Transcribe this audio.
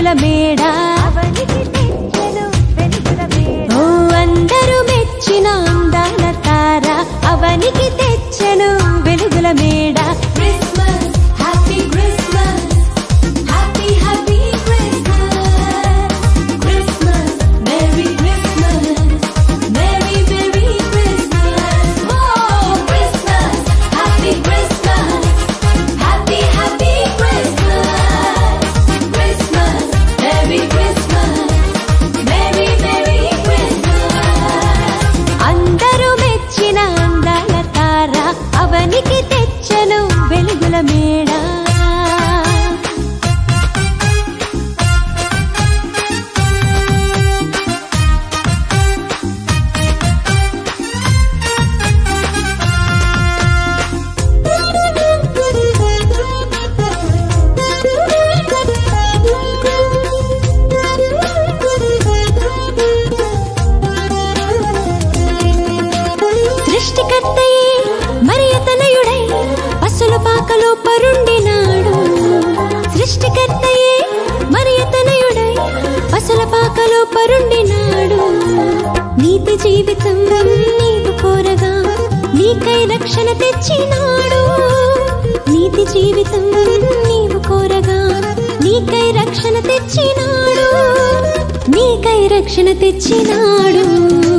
వెలుగుల మేడ అవనికి తెచ్చెను వెలుగుల మేడ ఓ అందరూ మెచ్చిన అందాల తార అవనికి తెచ్చను వెలుగుల మేడ Christmas happy Christmas happy happy Christmas Christmas merry Christmas merry merry Christmas oh Christmas happy Christmas happy happy Christmas Christmas merry Christmas merry merry Christmas అందరూ మెచ్చిన అందాల తార అవనికి తెచ్చను వెలుగుల మేడ సృష్టికర్తయే మరి తనయుడై పసుల పాకలో పరుండినాడు సృష్టికర్తయే మరి తనయుడై పసుల పాకలో పరుండినాడు నీతి జీవితం నీవు కోరగా నీకై రక్షణ తెచ్చినాడు నీతి జీవితం నీవు కోరగా నీకై రక్షణ తెచ్చినాడు నీకై రక్షణ తెచ్చినాడు